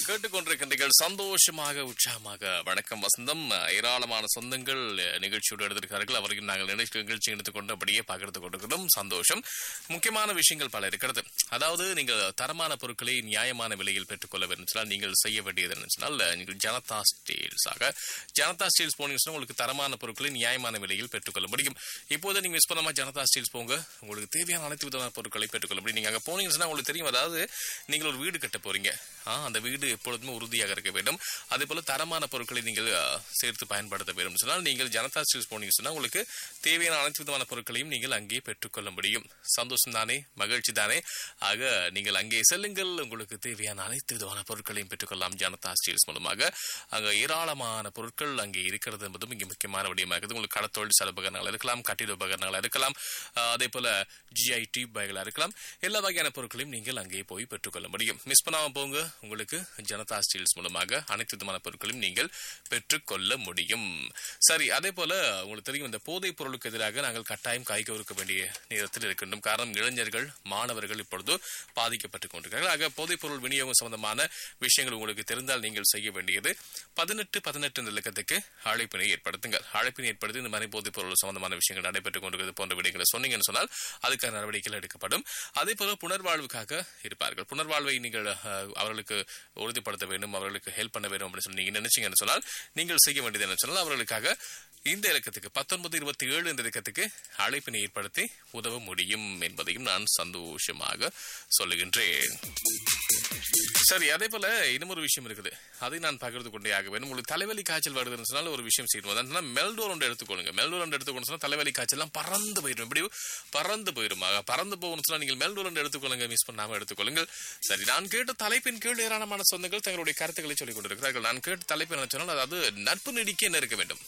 கேட்டுக்கொண்டிருக்கின்றீர்கள் சந்தோஷமாக உற்சாகமாக வணக்கம் வசந்தம் ஏராளமான சொந்தங்கள் நிகழ்ச்சியோடு எடுத்திருக்கிறார்கள் அவரையும் நாங்கள் நிகழ்ச்சி நிகழ்ச்சி எடுத்துக்கொண்டு அப்படியே பகிர்ந்து கொண்டிருக்கிறோம் சந்தோஷம் முக்கியமான விஷயங்கள் பல இருக்கிறது அதாவது நீங்கள் தரமான பொருட்களை நியாயமான விலையில் பெற்றுக்கொள்ள வேண்டும் சொன்னால் நீங்கள் செய்ய வேண்டியது என்ன சொன்னால் நீங்கள் ஜனதா ஸ்டீல்ஸாக ஜனதா ஸ்டீல்ஸ் போனீங்கன்னா உங்களுக்கு தரமான பொருட்களை நியாயமான விலையில் பெற்றுக்கொள்ள முடியும் இப்போது நீங்க மிஸ் பண்ணாம ஜனதா ஸ்டீல்ஸ் போங்க உங்களுக்கு தேவையான அனைத்து விதமான பொருட்களை பெற்றுக்கொள்ள முடியும் நீங்க அங்க போனீங்கன்னா உங்களுக்கு தெரியும் அதாவது நீங்கள் ஒரு வீடு கட்ட போறீங்க ஆ, அந்த வீடு எப்பொழுதுமே உறுதியாக இருக்க வேண்டும் அதே போல தரமான பொருட்களை நீங்கள் ஆ, சேர்த்து பயன்படுத்த வேண்டும் சொன்னால் நீங்கள் ஜனதா ஸ்டீல்ஸ் போனீங்க சொன்னா உங்களுக்கு தேவையான அனைத்து விதமான பொருட்களையும் நீங்கள் அங்கே பெற்றுக்கொள்ள முடியும் சந்தோஷம் தானே மகிழ்ச்சி தானே ஆக நீங்கள் அங்கே செல்லுங்கள் உங்களுக்கு தேவையான அனைத்து விதமான பொருட்களையும் பெற்றுக்கொள்ளலாம் ஜனதா ஸ்டீல்ஸ் மூலமாக அங்க ஏராளமான பொருட்கள் அங்கே இருக்கிறது என்பதும் இங்கே முக்கியமான விடயமாக இருக்குது உங்களுக்கு கடத்தொழில் சார் உபகரணங்கள் இருக்கலாம் கட்டிட உபகரணங்கள் இருக்கலாம் ஆ, அதே போல ஜிஐடி பைகளா இருக்கலாம் எல்லா வகையான பொருட்களையும் நீங்கள் அங்கே போய் பெற்றுக்கொள்ள முடியும் மிஸ் பண்ணாம போங்க உங்களுக்கு ஜனதா ஸ்டீல்ஸ் மூலமாக அனைத்து விதமான பொருட்களையும் நீங்கள் பெற்றுக்கொள்ள முடியும் சரி அதே போல உங்களுக்கு தெரியும் இந்த போதைப் பொருளுக்கு எதிராக நாங்கள் கட்டாயம் காய்கவருக்க வேண்டிய நேரத்தில் இருக்கின்றோம் காரணம் இளைஞர்கள் மாணவர்கள் இப்பொழுது பாதிக்கப்பட்டுக் கொண்டிருக்கிறார்கள் ஆக போதைப் பொருள் விநியோகம் சம்பந்தமான விஷயங்கள் உங்களுக்கு தெரிந்தால் நீங்கள் செய்ய வேண்டியது பதினெட்டு பதினெட்டு என்ற இலக்கத்துக்கு அழைப்பினை ஏற்படுத்துங்கள் அழைப்பினை ஏற்படுத்தி இந்த மாதிரி போதைப் பொருள் சம்பந்தமான விஷயங்கள் நடைபெற்றுக் கொண்டிருக்கிறது போன்ற விடயங்களை சொன்னீங்கன்னு சொன்னால் அதுக்கான நடவடிக்கைகள் எடுக்கப்படும் அதே போல புனர்வாழ்வுக்காக இருப்பார்கள் புனர்வாழ்வை நீங்கள் அஹ், அவர்களுக்கு உறுதிப்படுத்த வேண்டும் அவர்களுக்கு ஹெல்ப் பண்ண வேண்டும் அப்படின்னு சொல்லி நீங்க நினைச்சீங்கன்னு சொன்னால் நீங்கள் செய்ய வேண்டியது என்ன சொன்னால் அவர்களுக்காக இந்த இலக்கத்துக்கு பத்தொன்பது இருபத்தி ஏழு என்ற இலக்கத்துக்கு அழைப்பினை ஏற்படுத்தி உதவ முடியும் என்பதையும் நான் சந்தோஷமாக சொல்லுகின்றேன் சரி அதே போல இன்னும் ஒரு விஷயம் இருக்குது அதை நான் பகிர்ந்து கொண்டே ஆக வேண்டும் உங்களுக்கு தலைவலி காய்ச்சல் வருதுன்னு சொன்னாலும் ஒரு விஷயம் செய்யணும் அதான் மெல்டோர் ஒன்று எடுத்துக்கொள்ளுங்க மெல்டோர் ஒன்று எடுத்துக்கொண்டு சொன்னா தலைவலி காய்ச்சல் எல்லாம் பறந்து போயிடும் எப்படி பறந்து போயிடும் ஆக, பறந்து போகணும்னு சொன்னா நீங்கள் மெல்டோர் ஒன்று எடுத்துக்கொள்ளுங்க மிஸ் பண்ணாம எடுத்துக்கொள்ளுங்கள் சரி நான் கேட்ட தலைப்பின் கீழ் ஏராளமான சொந்தங்கள் தங்களுடைய கருத்துக்களை சொல்லிக் கொண்டிருக்கிறார்கள் நான் கேட்ட தலைப்பு என்ன சொன்னால் அதாவது நட்பு நெடிக்க என்ன இருக்க வேண்டும்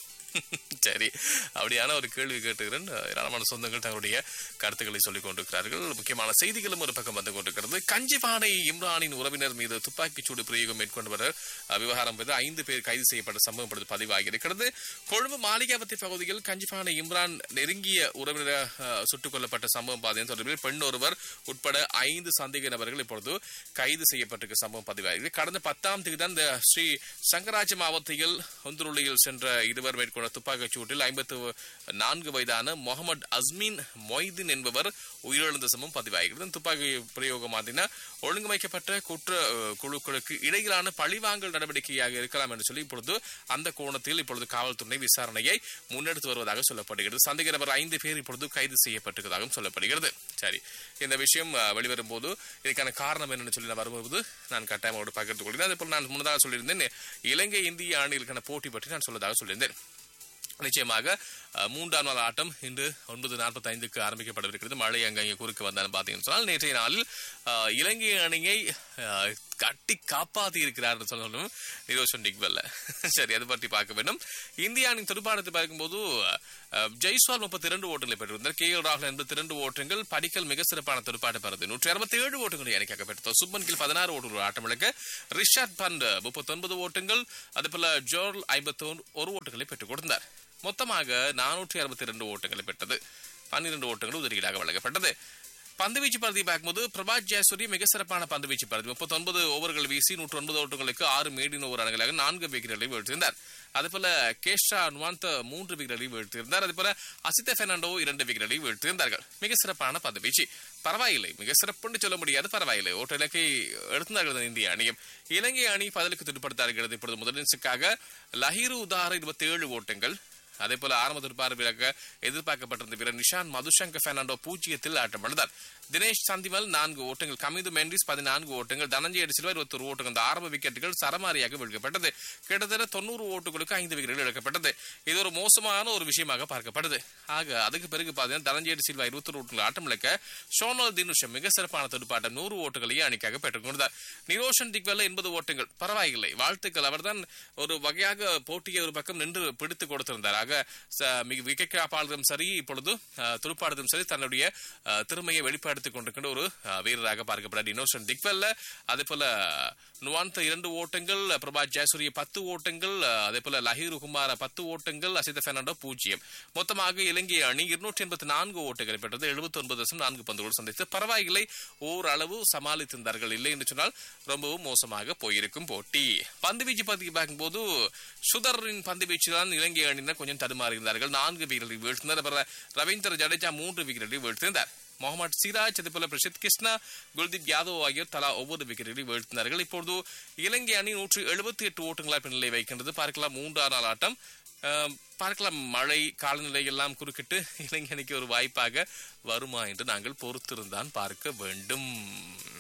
சரி அப்படியான ஒரு கேள்வி கேட்டுக்கிறேன் ஏராளமான சொந்தங்கள் தங்களுடைய கருத்துக்களை சொல்லிக் கொண்டிருக்கிறார்கள் முக்கியமான செய்திகளும் ஒரு பக்கம் வந்து கொண்டிருக்கிறது கஞ்சிபானை இம்ரானின் உறவினர் மீது துப்பாக்கிச் சூடு பிரயோகம் மேற்கொண்டவர் அஹ், விவகாரம் மீது ஐந்து பேர் கைது செய்யப்பட்ட சம்பவம் இப்பொழுது பதிவாகி இருக்கிறது கொழும்பு மாளிகாவத்தி பகுதியில் கஞ்சிபானை இம்ரான் நெருங்கிய உறவினர் அஹ், சுட்டுக் கொல்லப்பட்ட சம்பவம் பாதையின் தொடர்பில் பெண் ஒருவர் உட்பட ஐந்து சந்தேக நபர்கள் இப்பொழுது கைது செய்யப்பட்டிருக்க சம்பவம் பதிவாகி கடந்த பத்தாம் தேதி தான் இந்த ஸ்ரீ சங்கராஜ மாவட்டத்தில் ஒந்துருளியில் சென்ற இருவர் மேற்கொண்ட துப்பாக்கிச் சூட்டில் ஐம்பத்து நான்கு வயதான முகமது அஸ்மீன் மொய்தீன் என்பவர் உயிரிழந்த சம்பவம் பதிவாகிறது துப்பாக்கி பிரயோகம் மாதிரினா ஒழுங்கமைக்கப்பட்ட குற்ற அஹ், குழுக்களுக்கு இடையிலான பழிவாங்கல் நடவடிக்கையாக இருக்கலாம் என்று சொல்லி இப்பொழுது அந்த கோணத்தில் இப்பொழுது காவல்துறை விசாரணையை முன்னெடுத்து வருவதாக சொல்லப்படுகிறது சந்தேக நபர் ஐந்து பேர் இப்பொழுது கைது செய்யப்பட்டிருப்பதாகவும் சொல்லப்படுகிறது சரி இந்த விஷயம் அஹ், வெளிவரும் போது இதுக்கான காரணம் என்னன்னு சொல்லி நான் வரும்போது நான் கட்டாயமோடு பகிர்ந்து கொள்கிறேன் அதே போல நான் முன்னதாக சொல்லியிருந்தேன் இலங்கை இந்திய அணிகளுக்கான போட்டி பற்றி நான் சொல்லதாக சொல்லியிருந்தேன் நிச்சயமாக அஹ், மூன்றாம் நாள் ஆட்டம் இன்று ஒன்பது நாற்பத்தி ஐந்துக்கு ஆரம்பிக்கப்படவிருக்கிறது மழை அங்கங்கே குறுக்க வந்தாலும் பார்த்தீங்கன்னு சொன்னால் நேற்றைய நாளில் அஹ், இலங்கை அணியை அஹ், கட்டி காப்பாற்றி இருக்கிறார் சொல்லணும் நிரோஷன் டிக்வெல்ல சரி அதை பற்றி பார்க்க வேண்டும் இந்திய அணியின் துடுப்பாட்டத்தை பார்க்கும்போது அஹ், ஜெய்ஸ்வால் முப்பத்தி இரண்டு ஓட்டங்களை பெற்றிருந்தார் கே எல் ராகுல் எண்பத்தி இரண்டு ஓட்டங்கள் படிக்கல் மிக சிறப்பான துடுப்பாட்ட பெறுது நூற்றி அறுபத்தி ஏழு ஓட்டங்களை அணிக்காக பெற்றார் சுப்மன் கில் பதினாறு ஓட்டங்கள் ஆட்டம் இழக்க ரிஷாட் பண்ட் முப்பத்தொன்பது ஓட்டங்கள் அதேபோல ஜோர்ல் ஐம்பத்தி ஒரு ஓட்டங்களை பெற்றுக் கொடுத்தார் மொத்தமாக நானூற்றி அறுபத்தி இரண்டு ஓட்டங்களை பெற்றது பன்னிரண்டு ஓட்டங்கள் உதவிகளாக வழங்கப்பட்டது பந்துவீச்சு பருதி பார்க்கும்போது பிரபாத் ஜெயசூரி மிக சிறப்பான பந்துவீச்சு பருதி முப்பத்தி ஒன்பது ஓவர்கள் வீசி நூற்று ஒன்பது ஓட்டங்களுக்கு ஆறு மேடின் ஓவர் அணங்களாக நான்கு விக்கெட்டுகளை வீழ்த்தியிருந்தார் அதேபோல கேஷா அன்வாந்த் மூன்று விக்கெட்டுகளை வீழ்த்தியிருந்தார் அதேபோல அசித்த பெர்னாண்டோ இரண்டு விக்கெட்டுகளை வீழ்த்தியிருந்தார்கள் மிக சிறப்பான பந்துவீச்சு பரவாயில்லை மிக சிறப்புன்னு சொல்ல முடியாது பரவாயில்லை ஓட்ட இலக்கை எடுத்தார்கள் இந்திய அணியும் இலங்கை அணி பதிலுக்கு துடுப்படுத்தார்கள் இப்பொழுது முதலின்ஸுக்காக லஹீரு உதார இருபத்தி ஏழு ஓட்டங்கள் அதே போல ஆரம்ப துடுப்பார்வையாக எதிர்பார்க்கப்பட்டிருந்த வீரர் நிஷான் மதுசங்க பெர்னாண்டோ பூஜ்ஜியத்தில் ஆட்டமிழந்தார் தினேஷ் சந்திமல் நான்கு ஓட்டங்கள் கமிது மெண்டிஸ் பதினான்கு ஓட்டங்கள் தனஞ்சய சில்வா இருபத்தொரு ஓட்டங்கள் இந்த ஆரம்ப விக்கெட்டுகள் சரமாரியாக வீழ்க்கப்பட்டது கிட்டத்தட்ட தொண்ணூறு ஓட்டுகளுக்கு ஐந்து விக்கெட்டுகள் இழக்கப்பட்டது இது ஒரு மோசமான ஒரு விஷயமாக பார்க்கப்படுது ஆக அதுக்கு பிறகு பார்த்தீங்கன்னா தனஞ்சய சில்வா இருபத்தொரு ஓட்டங்கள் ஆட்டம் இழக்க ஷோனல் தினுஷம் மிக சிறப்பான துடுப்பாட்டம் நூறு ஓட்டுகளையே அணிக்காக பெற்றுக் கொண்டார் நிரோஷன் டிக்வெல்ல எண்பது ஓட்டங்கள் பரவாயில்லை வாழ்த்துக்கள் அவர்தான் ஒரு வகையாக போட்டியை ஒரு பக்கம் நின்று பிடித்து கொடுத்திருந்தார் ஆக ஆக ச- மிக விக்கெட் காப்பாளரும் சரி இப்பொழுது அஹ், துடுப்பாடுறதும் சரி தன்னுடைய அஹ், திறமையை வெளிப்படுத்திக் கொண்டிருக்கின்ற ஒரு அஹ், வீரராக பார்க்கப்படுறார் இன்னோசன் திக்வெல்ல அதே போல நுவாந்த இரண்டு ஓட்டங்கள் பிரபா ஜெயசூரிய பத்து ஓட்டங்கள் அஹ், அதே போல லஹீர் குமார் பத்து ஓட்டங்கள் அசித பெர்னாண்டோ பூஜ்ஜியம் மொத்தமாக இலங்கை அணி இருநூற்றி எண்பத்தி நான்கு ஓட்டங்களை பெற்றது எழுபத்தி ஒன்பது தசம் நான்கு பந்துகள் சந்தித்து பரவாயில்லை ஓரளவு சமாளித்திருந்தார்கள் இல்லை என்று சொன்னால் ரொம்பவும் மோசமாக போயிருக்கும் போட்டி பந்து வீச்சு பத்தி பார்க்கும்போது சுதரின் பந்து வீச்சு தான் இலங்கை அணியினர் கொஞ்சம் தடுமாறுகிறார்கள் நான்கு விக்கெட்டுகளை வீழ்த்தினர் அப்புறம் ரவீந்திர ஜடேஜா மூன்று விக்கெட்டுகளை வீழ்த்தினார் முகமது சிராஜ் அதே போல பிரசித் கிருஷ்ணா குல்தீப் யாதவ் ஆகியோர் தலா ஒவ்வொரு விக்கெட்டுகளை வீழ்த்தினார்கள் இப்பொழுது இலங்கை அணி நூற்று எழுபத்தி எட்டு ஓட்டங்களாக பின்னலை வைக்கின்றது பார்க்கலாம் மூன்றாம் நாள் ஆட்டம் அஹ், பார்க்கலாம் மழை காலநிலை எல்லாம் குறுக்கிட்டு இலங்கை அணிக்கு ஒரு வாய்ப்பாக வருமா என்று நாங்கள் பொறுத்திருந்தான் பார்க்க வேண்டும்